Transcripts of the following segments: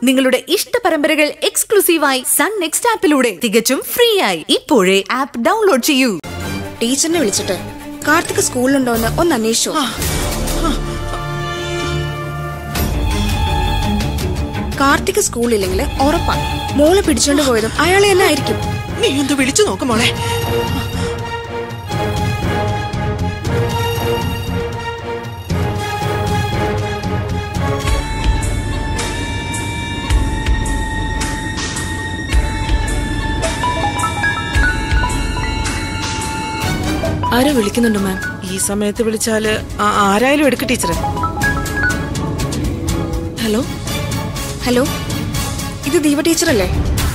നിങ്ങളുടെ ഇഷ്ട പരമ്പരകൾ എക്സ്ക്ലൂസീവായി സൺ നെക്സ്റ്റ് ആപ്പിലൂടെ തികച്ചും ഫ്രീ ആയി ഇപ്പോഴേ ആപ്പ് ഡൗൺലോഡ് ചെയ്യൂ ടീച്ചറിനെ വിളിച്ചിട്ട് കാർത്തിക് സ്കൂളിലുണ്ടോന്ന് ഒന്ന് അന്വേഷിച്ചോ കാർത്തിക് സ്കൂളില്ലെങ്കിൽ ഉറപ്പാ മോളെ പിടിച്ചോണ്ട് പോയതും അയാളെ തന്നെ ആയിരിക്കും നീ ഒന്ന് വിളിച്ചു നോക്ക് മോളെ ആരോ വിളിക്കുന്നുണ്ട് മാം ഈ സമയത്ത് വിളിച്ചാല് ആ- ആരായാലും എടുക്ക ടീച്ചറെ ഹലോ ഹലോ ഇത് ദീപ ടീച്ചറല്ലേ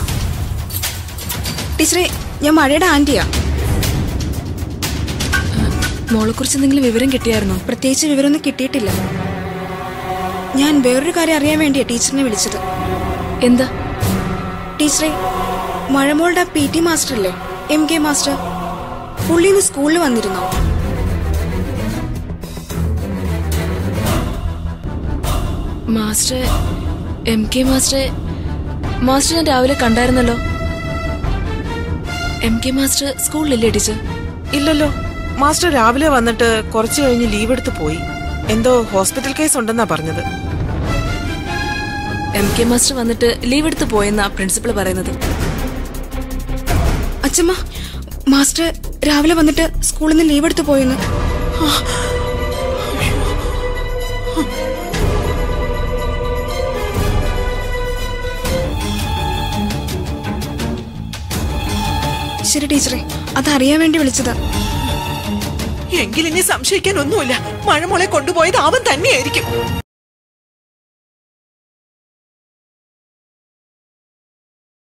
ടീച്ചറെ ഞാൻ മഴയുടെ ആന്റിയാ മോളെ കുറിച്ച് എന്തെങ്കിലും വിവരം കിട്ടിയായിരുന്നോ പ്രത്യേകിച്ച് വിവരമൊന്നും കിട്ടിയിട്ടില്ല ഞാൻ വേറൊരു കാര്യം അറിയാൻ വേണ്ടിയാ ടീച്ചറിനെ വിളിച്ചത് എന്താ ടീച്ചറെ മഴമോളുടെ പി ടി മാസ്റ്റർ അല്ലേ എം കെ മാസ്റ്റർ പുള്ളി ഇന്ന് സ്കൂളിൽ വന്നിരുന്നോ master M K master master ഞാൻ രാവിലെ കണ്ടായിരുന്നല്ലോ എം കെ മാസ്റ്റർ സ്കൂളിലല്ലേ ടീച്ചർ ഇല്ലല്ലോ മാസ്റ്റർ രാവിലെ വന്നിട്ട് കുറച്ചു കഴിഞ്ഞ് ലീവ് എടുത്ത് പോയി എന്തോ ഹോസ്പിറ്റൽ കേസ് ഉണ്ടെന്നാ പറഞ്ഞത് എം കെ മാസ്റ്റർ വന്നിട്ട് ലീവ് എടുത്ത് പോയെന്നാ പ്രിൻസിപ്പൾ പറയുന്നത് അച്ഛമ്മ മാസ്റ്റർ രാവിലെ വന്നിട്ട് സ്കൂളിൽ നിന്ന് ലീവ് എടുത്ത് പോയെന്ന് ശരി ടീച്ചറെ അതറിയാൻ വേണ്ടി വിളിച്ചതാ എങ്കിൽ ഇനി സംശയിക്കാൻ ഒന്നുമില്ല മഴമോളെ കൊണ്ടുപോയത് അവൻ തന്നെയായിരിക്കും